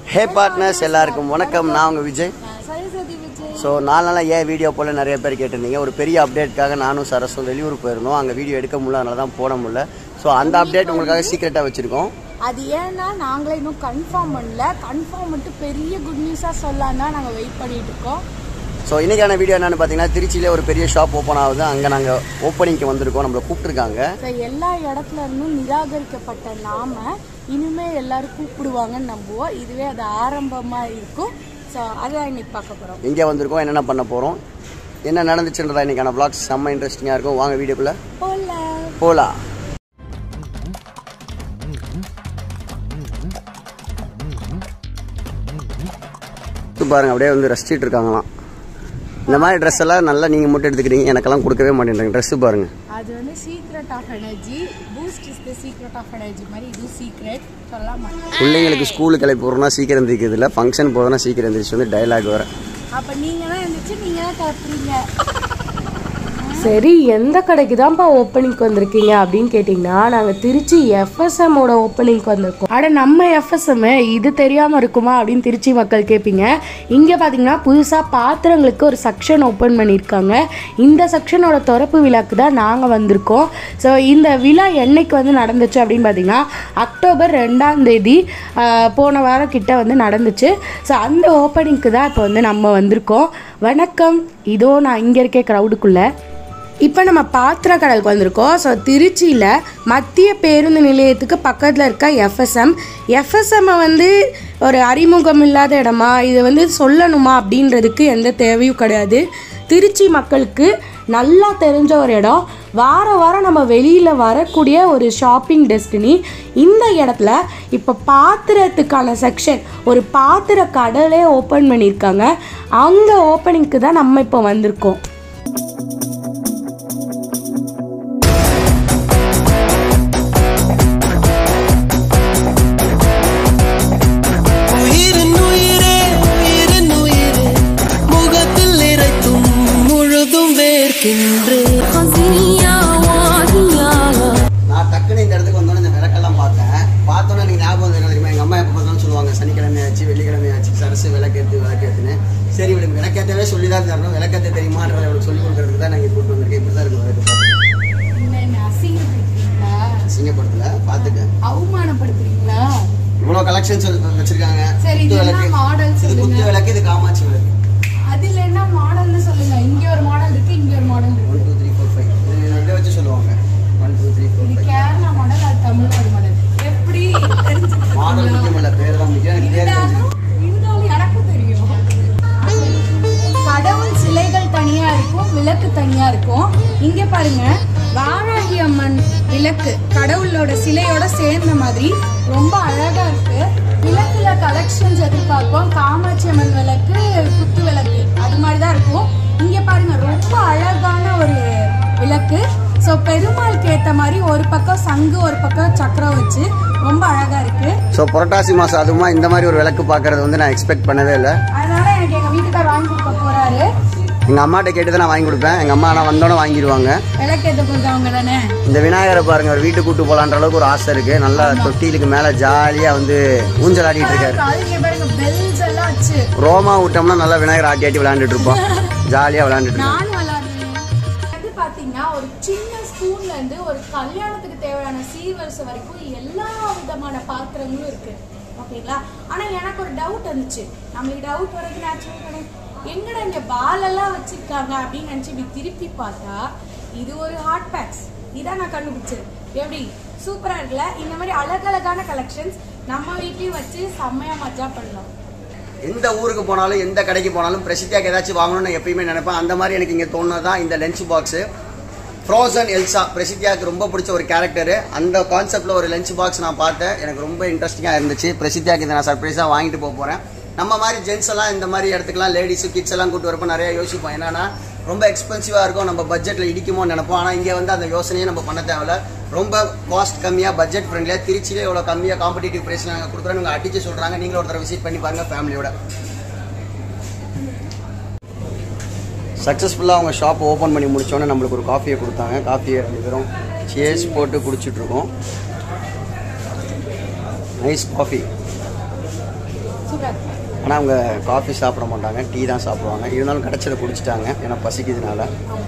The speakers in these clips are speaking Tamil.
ஹே பார்ட்னர்ஸ் எல்லாருக்கும் வணக்கம் நான் உங்கள் விஜய் சரஸ்வதி விஜய் ஸோ நாலு நாளாக ஏன் வீடியோ போல நிறைய பேர் கேட்டிருந்தீங்க ஒரு பெரிய அப்டேட்காக நானும் சரஸும் வெளியூர் போயிருந்தோம் அங்கே வீடியோ எடுக்க முடியல அதனால தான் போட முடியல ஸோ அந்த அப்டேட் உங்களுக்காக சீக்கிரட்டாக வச்சுருக்கோம் அது ஏன்னா நாங்களே இன்னும் கன்ஃபார்ம் பண்ணல கன்ஃபார்ம் மட்டும் பெரிய குட் நியூஸாக சொல்லலாம் தான் நாங்கள் வெயிட் பண்ணிட்டு இருக்கோம் ஸோ இன்றைக்கான வீடியோ என்னென்னு பார்த்தீங்கன்னா திருச்சியிலே ஒரு பெரிய ஷாப் ஓப்பன் ஆகுது அங்கே நாங்கள் ஓப்பனிங்க்கு வந்திருக்கோம் நம்மளை கூப்பிட்டுருக்காங்க ஸோ எல்லா இடத்துல இருந்தும் நிராகரிக்கப்பட்ட நாம இனிமே எல்லாரும் கூப்பிடுவாங்கன்னு நம்புவோம் இதுவே அது ஆரம்பமாக இருக்கும் ஸோ அதை இன்னைக்கு பார்க்க போகிறோம் எங்கே வந்திருக்கோம் என்னென்ன பண்ண போகிறோம் என்ன நடந்துச்சுன்றதா இன்றைக்கான vlogs செம்ம இன்ட்ரெஸ்டிங்காக இருக்கும் வாங்க வீடியோக்குள்ளே போல போகலாம் இது பாருங்க அப்படியே வந்து ரசிச்சிட்டு இருக்காங்களாம் இந்த மாதிரி ட்ரெஸ் எல்லாம் நல்லா நீங்கள் மட்டும் எடுத்துக்கிறீங்க எனக்கெல்லாம் கொடுக்கவே மாட்டேன்றீங்க ட்ரெஸ்ஸு பாருங்க அது வந்து secret of energy boost is the secret of energy மாதிரி இது சீக்ரெட் சொல்ல மாட்டேன் பிள்ளைங்களுக்கு ஸ்கூலுக்கு கிளப்பி போகிறோம்னா சீக்கிரம் எந்திரிக்கிறது இல்லை ஃபங்க்ஷன் போகிறதுனா சீக்கிரம் எந்திரிச்சு வந்து டைலாக் வர அப்போ நீங்கள் தான் இருந்துச்சு நீங்கள் தான் கத்துறீங்க சரி எந்த கடைக்கு தான்ப்பா ஓப்பனிங்க்கு வந்திருக்கீங்க அப்படின்னு கேட்டிங்கன்னா நாங்கள் திருச்சி எஃப்எஸ்எம்மோட ஓப்பனிங்க்கு வந்திருக்கோம் அட நம்ம எஃப்எஸ்எம் இது தெரியாமல் இருக்குமா அப்படின்னு திருச்சி மக்கள் கேட்பீங்க இங்கே பார்த்தீங்கன்னா புதுசாக பாத்திரங்களுக்கு ஒரு செக்ஷன் ஓப்பன் பண்ணியிருக்காங்க இந்த செக்ஷனோட திறப்பு விழாக்கு தான் நாங்கள் வந்திருக்கோம் ஸோ இந்த விழா என்னைக்கு வந்து நடந்துச்சு அப்படின்னு பார்த்தீங்கன்னா அக்டோபர் ரெண்டாம் தேதி ஆஹ், போன வாரம் கிட்ட வந்து நடந்துச்சு ஸோ அந்த ஓப்பனிங்க்கு தான் இப்போ வந்து நம்ம வந்திருக்கோம் வணக்கம் இதோ நான் இங்கே இருக்கேன் க்ரௌடுக்குள்ளே இப்போ நம்ம பாத்திர கடலுக்கு வந்திருக்கோம் ஸோ திருச்சியில் மத்திய பேருந்து நிலையத்துக்கு பக்கத்தில் இருக்க எஃப்எஸ்எம் எஃப்எஸ்எம்மை வந்து ஒரு அறிமுகம் இல்லாத இடமா இது வந்து சொல்லணுமா அப்படின்றதுக்கு எந்த தேவையும் கிடையாது திருச்சி மக்களுக்கு நல்லா தெரிஞ்ச ஒரு இடம் வார வாரம் நம்ம வெளியில் வரக்கூடிய ஒரு ஷாப்பிங் டெஸ்டினி இந்த இடத்துல இப்போ பாத்திரத்துக்கான செக்ஷன் ஒரு பாத்திர கடலே ஓப்பன் பண்ணியிருக்காங்க அங்கே ஓப்பனிங்க்கு தான் நம்ம இப்போ வந்திருக்கோம் உயிரின் உயிரே உயிரின் உயிரே முகத்தில் நிறைத்தும் முழுதும் வேர்க்கின்றே நான் டக்குன்னு இந்த இடத்துக்கு வந்தோன்னே இந்த விளக்கெல்லாம் பார்த்தேன் பார்த்தோன்னே எனக்கு ஞாபகம் வந்து என்ன தெரியுமா எங்கள் அம்மா எப்போ பார்த்தாலும் சொல்லுவாங்க சனிக்கிழமை ஆச்சு வெள்ளிக்கிழமை ஆச்சு சரசு விளக்கேற்று விளக்கேற்றுன்னு சரி இவளுக்கு விளக்கேற்றவே சொல்லி தான் தரணும் விளக்கேற்ற தெரியுமான்றதை அவளுக்கு சொல்லிக் கொடுக்கறதுக்கு தான் நாங்கள் கூட்டு வந்திருக்கேன் இப்படி தான் இருக்கு விளக்கு பார்த்து என்ன என்ன அசிங்கப்படுத்துறீங்களா சிங்கப்படத்தில் பார்த்துக்க அவமானப்படுத்துறீங்களா இவ்வளோ கலெக்ஷன்ஸ் வச்சிருக்காங்க சரி, குத்து இது என்ன விளக்கு model இது சொல்லுங்க. குத்து விளக்கு இது காமாட்சி விளக்கு அதுல என்ன மாடல்னு சொல்லுங்க இங்க ஒரு மாடல் இருக்கு இங்க ஒரு மாடல் இருக்கு one two three four five இது இதை வச்சு சொல்லுவாங்க ஒன் டூ த்ரீ ஃபோர் இது ஃபைவ் கேரளா மாடல் அது தமிழ் ஒரு மாடல் எப்படி மாடல் முக்கியம் இல்லை பேர் தான் முக்கியம் எனக்கு பேர் தெரிஞ்சு இருந்தாலும் இருந்தாலும் எனக்கும் தெரியும் கடவுள் சிலைகள் தனியா இருக்கும் விளக்கு தனியா இருக்கும் இங்க பாருங்க வாராகி அம்மன் விளக்கு கடவுளோட சிலையோட சேர்ந்த மாதிரி ரொம்ப அழகா இருக்கு விளக்குல கலெக்ஷன்ஸ் எதிர்பார்ப்போம் காமாட்சி அம்மன் விளக்கு குத்து விளக்கு அது மாதிரி தான் இருக்கும் இங்க பாருங்க ரொம்ப அழகான ஒரு விளக்கு ஸோ பெருமாளுக்கு ஏத்த மாதிரி ஒரு பக்கம் சங்கு ஒரு பக்கம் சக்கரம் வச்சு ரொம்ப அழகா இருக்கு ஸோ புரட்டாசி மாதம் அதுவுமா இந்த மாதிரி ஒரு விளக்கு பார்க்கறது வந்து நான் எக்ஸ்பெக்ட் பண்ணவே இல்லை அதனால எனக்கு எங்க வீட்டுக்கார் வாங்கி கொடுக்க போறாரு எங்கள் அம்மாட்ட கேட்டு தான் நான் வாங்கி கொடுப்பேன் எங்கள் அம்மா நான் வந்தோடனே வாங்கிடுவாங்க விளக்கேற்ற போகிறவங்க தானே இந்த விநாயகரை பாருங்க ஒரு வீட்டுக்கு கூட்டு போகலான்ற அளவுக்கு ஒரு ஆசை இருக்கு நல்லா தொட்டிலுக்கு மேலே ஜாலியாக வந்து ஊஞ்சல் ஆடிட்டு இருக்காரு காலையில பாருங்க பெல்ஸ் எல்லாம் வச்சு ரோமா விட்டோம்னா நல்லா விநாயகர் ஆட்டி ஆட்டி விளையாண்டுட்டு இருப்போம் ஜாலியாக விளையாண்டுட்டு இருப்போம் நானும் விளாடுவேன் இது பாத்தீங்கன்னா ஒரு சின்ன ஸ்பூன்ல இருந்து ஒரு கல்யாணத்துக்கு தேவையான சீர்வரிசை வரைக்கும் எல்லா விதமான பாத்திரங்களும் இருக்கு ஓகேங்களா ஆனா எனக்கு ஒரு டவுட் வந்துச்சு நம்மளுக்கு டவுட் வரைக்கும் நேச்சுரல் கிடையாது எங்கடா இங்க பால் எல்லாம் வச்சிருக்காங்க அப்படின்னு நினைச்சு இப்படி திருப்பி பார்த்தா இது ஒரு ஹாட் பேக்ஸ் இதான் நான் கண்டுபிடிச்சது எப்படி சூப்பரா இருக்குல்ல இந்த மாதிரி அழகழகான கலெக்ஷன்ஸ் நம்ம வீட்லயும் வச்சு செம்மையா மஜா பண்ணலாம் எந்த ஊருக்கு போனாலும் எந்த கடைக்கு போனாலும் பிரசித்தியாக்கு ஏதாச்சும் வாங்கணும்னு எப்பயுமே நினைப்பேன் அந்த மாதிரி எனக்கு இங்கே தோணுதான் இந்த லஞ்ச் பாக்ஸு ஃப்ரோசன் எல்சா பிரசித்தியாவுக்கு ரொம்ப பிடிச்ச ஒரு கேரக்டரு அந்த கான்செப்டில் ஒரு லஞ்ச் பாக்ஸ் நான் பார்த்தேன் எனக்கு ரொம்ப இன்ட்ரெஸ்டிங்காக இருந்துச்சு பிரசித்தியாக்கு இதை நான் சர்ப்ரைஸாக வாங்கிட்டு போக போகிறேன் நம்ம மாதிரி ஜென்ஸ் எல்லாம் இந்த மாதிரி இடத்துக்குலாம் லேடிஸு கிட்ஸ் எல்லாம் கூட்டு வரப்போ நிறைய யோசிப்போம் என்னன்னா ரொம்ப எக்ஸ்பென்சிவாக இருக்கும் நம்ம பட்ஜெட்டில் இடிக்குமோன்னு நினைப்போம் ஆனால் இங்கே வந்து அந்த யோசனையை நம்ம பண்ண தேவையில்ல ரொம்ப காஸ்ட் கம்மியாக பட்ஜெட் ஃப்ரெண்ட்லியாக திருச்சியிலே இவ்வளோ கம்மியாக காம்படிட்டிவ் ப்ரைஸ் நாங்கள் கொடுக்குறோம் நீங்கள் அடிச்சு சொல்கிறாங்க நீங்களும் ஒரு தடவை விசிட் பண்ணி பாருங்கள் ஃபேமிலியோட சக்ஸஸ்ஃபுல்லாக அவங்க ஷாப் ஓப்பன் பண்ணி முடிச்சோன்னே நம்மளுக்கு ஒரு காஃபியை கொடுத்தாங்க காஃபியை ரெண்டு பேரும் சேஸ் போட்டு குடிச்சிட்டு இருக்கோம் நைஸ் காஃபி சூப்பரா இருக்கு ஆனால் அவங்க காஃபி சாப்பிட மாட்டாங்க டீ தான் சாப்பிடுவாங்க இருந்தாலும் கிடச்சதை குடிச்சிட்டாங்க ஏன்னா பசிக்குதுனால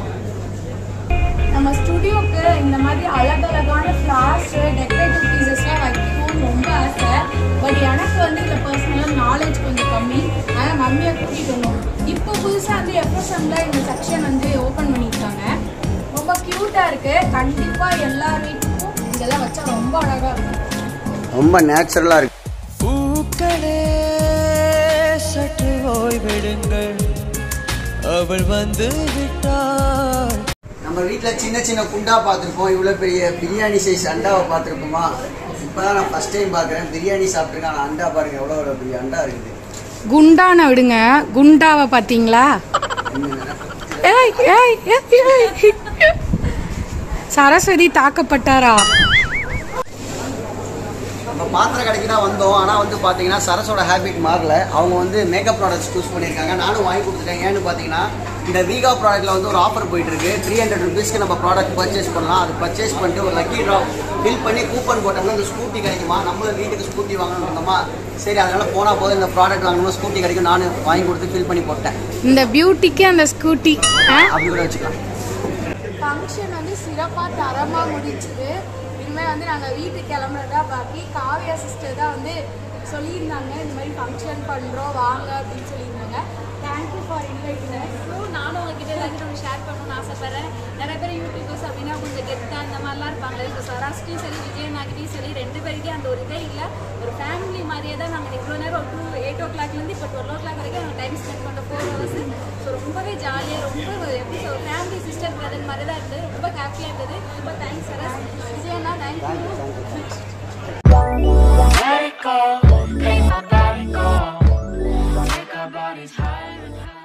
நம்ம ஸ்டுடியோக்கு இந்த மாதிரி அழகழகான ஃப்ளார்ஸ் டெக்கரேட்டிவ் பீசஸ்லாம் வைக்கணும்னு ரொம்ப ஆசை பட் எனக்கு வந்து இதில் பர்சனலாக நாலேஜ் கொஞ்சம் கம்மி ஆனால் மம்மியை கூட்டிகிட்டு வந்தோம் இப்போ புதுசாக வந்து எஃப்எஸ்எம்ல இந்த செக்ஷன் வந்து ஓப்பன் பண்ணியிருக்காங்க ரொம்ப க்யூட்டாக இருக்குது கண்டிப்பாக எல்லா வீட்டுக்கும் இதெல்லாம் வச்சா ரொம்ப அழகாக இருக்கும் ரொம்ப நேச்சுரலாக இருக்கு பூக்களே சற்று ஓய்வெடுங்கள் அவள் வந்து விட்டாள் நம்ம வீட்டில் சின்ன சின்ன குண்டா பார்த்துருப்போம் இவ்வளோ பெரிய பிரியாணி சைஸ் அண்டாவை பார்த்துருப்போமா இப்போ தான் நான் ஃபஸ்ட் டைம் பார்க்குறேன் பிரியாணி சாப்பிட்ருக்கேன் ஆனால் அண்டா பாருங்க எவ்வளோ எவ்வளோ பெரிய அண்டா இருக்குது குண்டான விடுங்க குண்டாவை பார்த்தீங்களா ஏய் ஏய் ஏய், ஏய். சரஸ்வதி தாக்கப்பட்டாரா நம்ம பாத்திர கடைக்கு தான் வந்தோம் ஆனால் வந்து பார்த்தீங்கன்னா சரஸோட ஹேபிட் மாறல அவங்க வந்து மேக்கப் ப்ராடக்ட்ஸ் சூஸ் பண்ணியிருக்காங்க நானும் வாங்கி கொடுத்துட்டேன் ஏன்னு பார்த்தீங்கன்னா இந்த வீகா ப்ராடக்ட்டில் வந்து ஒரு ஆஃபர் போயிட்டு இருக்கு த்ரீ ஹண்ட்ரட் ருபீஸ்க்கு நம்ம ப்ராடக்ட் பர்ச்சேஸ் பண்ணலாம் அது பர்ச்சேஸ் பண்ணிட்டு ஒரு லக்கி ட்ரா பில் பண்ணி கூப்பன் போட்டோம்னா இந்த ஸ்கூட்டி கிடைக்குமா நம்மளும் வீட்டுக்கு ஸ்கூட்டி வாங்கணும் வந்தோமா சரி அதனால போனால் போதும் இந்த ப்ராடக்ட் வாங்கணும் ஸ்கூட்டி கிடைக்கும் நானும் வாங்கி கொடுத்து ஃபில் பண்ணி போட்டேன் இந்த பியூட்டிக்கு அந்த ஸ்கூட்டி அப்படி கூட வச்சுக்கலாம் ஃபங்க்ஷன் வந்து சிறப்பாக தரமாக முடிஞ்சுது இனிமேல் வந்து நாங்கள் வீட்டுக்கு கிளம்புறதா பாக்கி காவியா சிஸ்டர் தான் வந்து சொல்லியிருந்தாங்க இந்த மாதிரி ஃபங்க்ஷன் பண்ணுறோம் வாங்க அப்படின்னு சொல்லியிருந்தாங்க தேங்க்யூ ஃபார் இன்வைட்டிங் ஸோ நானும் உங்ககிட்ட எல்லாத்தையும் ஒன்று ஷேர் பண்ணணும்னு ஆசைப்பட்றேன் நிறைய பேர் யூடியூபர்ஸ் அப்படின்னா கொஞ்சம் கெத்தா அந்த மாதிரிலாம் இருப்பாங்க இப்போ சராஸ்டியும் சரி விஜயநாகிரியும் சரி ரெண்டு பேருக்கே அந்த ஒரு இதே இல்லை ஒரு ஃபேமிலி மாதிரியே தான் நாங்கள் இவ்வளோ நேரம் ஒரு டூ எயிட் ஓ கிளாக்லேருந்து இப்போ டுவெல் ஓ கிளாக் வரைக்கும் நாங்கள் டைம் ஸ்பெண்ட் பண்ண ஃபோர் ஹவர்ஸ் ஸோ ரொம்பவே ஜாலியாக ரொம்ப எப்படி சொல்ற ஃபேமிலி சிஸ்டர் பிரதர் மாதிரி தான் இருந்தது ரொம்ப ஹாப்பியாக இருந்தது ரொம்ப தேங்க்ஸ் சரஸ் விஜயண்ணா thank you Let it go, make my body go. Take our bodies higher and higher.